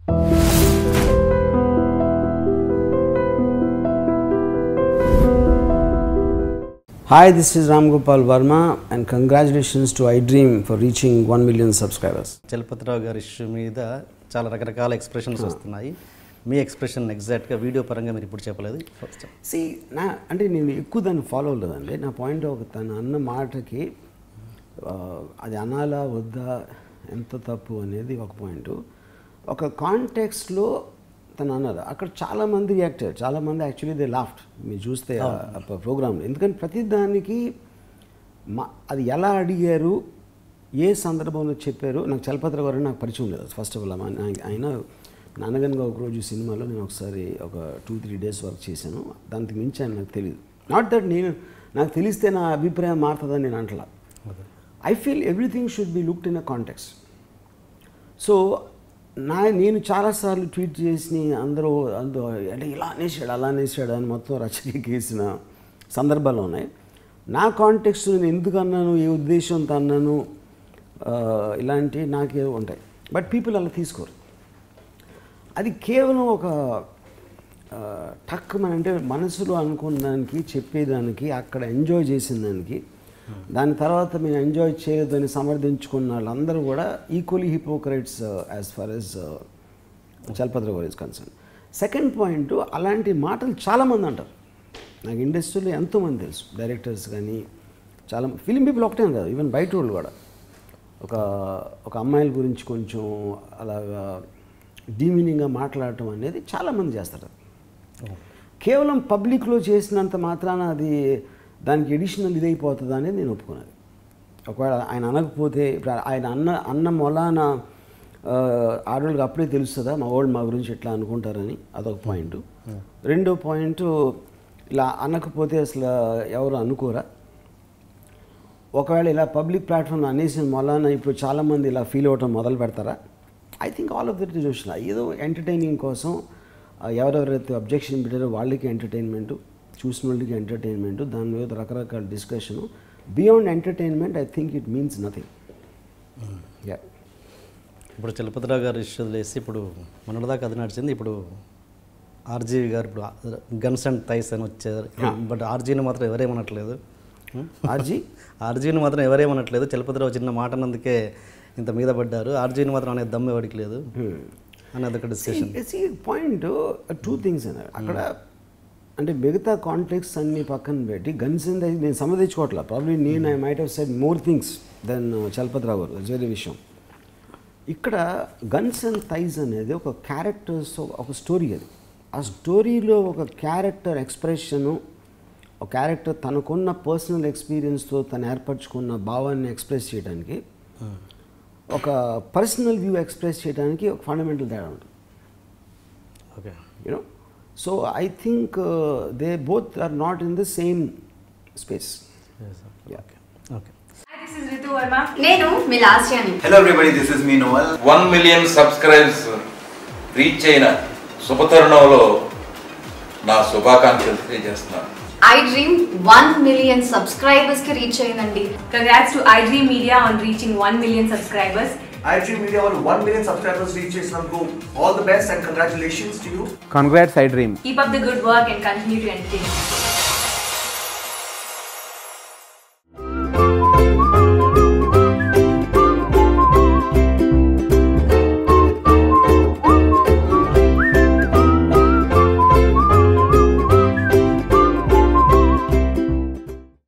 Hi, this is Ram Gopal Verma, and congratulations to iDream for reaching 1 million subscribers. Chalapathirao గారి issue మీద చాలా రకరకాల expressions వస్తున్నాయి మీ expression ఎగ్జాక్ట్గా వీడియో పరంగా మీరు ఇప్పుడు చెప్పలేదు ఫస్ట్ సి నా అంటే నేను ఎక్కువ దాన్ని ఫాలో అవ్వలేదండి నా పాయింట్ ఒక తను అన్న మాటకి ఆ, అది అనాలా వద్దా ఎంత తప్పు అనేది ఒక పాయింట్ ఒక కాంటెక్స్ట్లో తను అన్నారు అక్కడ చాలామంది రియాక్ట్ అయ్యారు చాలామంది యాక్చువల్లీ దే లాఫ్ట్ మీరు చూస్తే ప్రోగ్రామ్లో ఎందుకంటే ప్రతి దానికి మా అది ఎలా అడిగారు ఏ సందర్భంలో చెప్పారు నాకు చలపత్ర గారు నాకు పరిచయం లేదు ఫస్ట్ ఆఫ్ ఆల్ ఆయన నాన్నగనగా ఒకరోజు సినిమాలో నేను ఒకసారి ఒక టూ త్రీ డేస్ వర్క్ చేశాను దానికి మించి ఆయన నాకు తెలియదు నాట్ దట్ నేను నాకు తెలిస్తే నా అభిప్రాయం మారుతుందని నేను అంటలా I feel everything should be looked in a context so నా నేను చాలాసార్లు ట్వీట్ చేసి అందరూ అందరూ అంటే ఇలా అనేసాడు అలా అనేసాడు అని మొత్తం రచకెక్కేసిన సందర్భాలు ఉన్నాయి నా కాంటెక్స్ట్ నేను ఎందుకు అన్నాను ఏ ఉద్దేశంతో అన్నాను ఆ, ఇలాంటివి నాకే ఉంటాయి బట్ పీపుల్ అలా తీసుకోరు అది కేవలం ఒక ఆ, టక్ మన అంటే మనసులో అనుకున్న దానికి చెప్పేదానికి అక్కడ ఎంజాయ్ చేసిన దానికి దాని తర్వాత మేము ఎంజాయ్ చేయలేదని సమర్థించుకున్న వాళ్ళందరూ కూడా equally hypocrites as far as చలపత్ర గోర్ ఇస్ కన్సర్న్ సెకండ్ పాయింట్ అలాంటి మాటలు చాలామంది అంటారు నాకు ఇండస్ట్రీలో ఎంతోమంది తెలుసు డైరెక్టర్స్ కానీ చాలా ఫిలిం పీపుల్ ఒకటే కాదు ఈవెన్ బయట వాళ్ళు కూడా ఒక ఒక అమ్మాయిల గురించి కొంచెం అలాగా డీమీనింగ్గా మాట్లాడటం అనేది చాలామంది చేస్తారు కేవలం పబ్లిక్లో చేసినంత మాత్రాన అది దానికి ఎడిషనల్ ఇదైపోతుంది అనేది నేను ఒప్పుకున్నది ఒకవేళ ఆయన అనకపోతే ఇప్పుడు ఆయన అన్న అన్న మొలాన ఆ, ఆడవాళ్ళకి అప్పుడే తెలుస్తుందా మా వాళ్ళు మా గురించి ఎట్లా అనుకుంటారని అదొక పాయింట్ రెండో పాయింట్ ఇలా అనకపోతే అసలు ఎవరు అనుకోరా ఒకవేళ ఇలా పబ్లిక్ ప్లాట్ఫామ్ అనేసిన మొలాన ఇప్పుడు చాలామంది ఇలా ఫీల్ అవ్వటం మొదలు పెడతారా I think all of that is question ఏదో ఎంటర్టైనింగ్ కోసం ఆ, ఎవరెవరైతే అబ్జెక్షన్ పెట్టారో వాళ్ళకి ఎంటర్టైన్మెంట్ చూసిన వాళ్ళకి ఎంటర్టైన్మెంట్ దాని మీద రకరకాల discussion beyond entertainment I think it means nothing yeah ఇప్పుడు చలపతిరావు గారి ఇష్యూ వేసి ఇప్పుడు మొన్నటిదాకా అది నడిచింది ఇప్పుడు ఆర్జీవి గారు ఇప్పుడు గన్స్ అండ్ థైస్ అని వచ్చారు బట్ ఆర్జీని మాత్రం ఎవరేమనట్లేదు ఆర్జీ ఆర్జీని మాత్రం ఎవరేమనట్లేదు చలపతిరావు చిన్న మాట అన్నందుకే ఇంత మీద పడ్డారు ఆర్జీని మాత్రం అనే దమ్ము ఎవరికి లేదు అని అదొక డిస్కషన్ పాయింట్ టూ థింగ్స్ అన్నారు అక్కడ అంటే మిగతా కాంట్లెక్ట్స్ అన్ని పక్కన పెట్టి గన్స్ అండ్ నేను సంబంధించుకోవట్లా ప్రాబ్లీ నేను I might have said more things than Chalapathi Rao garu వేరే విషయం ఇక్కడ గన్స్ అండ్ థైజ్ అనేది ఒక క్యారెక్టర్స్ ఒక స్టోరీ అది ఆ స్టోరీలో ఒక క్యారెక్టర్ ఎక్స్ప్రెషను ఒక క్యారెక్టర్ తనకున్న పర్సనల్ ఎక్స్పీరియన్స్తో తను ఏర్పరచుకున్న భావాన్ని ఎక్స్ప్రెస్ చేయడానికి ఒక పర్సనల్ వ్యూ ఎక్స్ప్రెస్ చేయడానికి ఒక ఫండమెంటల్ తేడా ఉంటుంది okay you know so I think they both are not in the same space okay okay Hi, this is Ritu Verma. నేను మీ లాస్యాని Hello everybody, this is me Noel. One million subscribes reach అయిన శుభతరుణంలో నా శుభాకాంక్షలు తెలియజేస్తున్నాను I dream one million subscribers కి reach అయిందండి Congrats to iDream Media on reaching 1 million subscribers. iDream Media వాళ్ళు 1 million subscribers reach చేసినందుకు all the best and congratulations to you. Congrats, iDream. Keep up the good work and continue to entertain. us.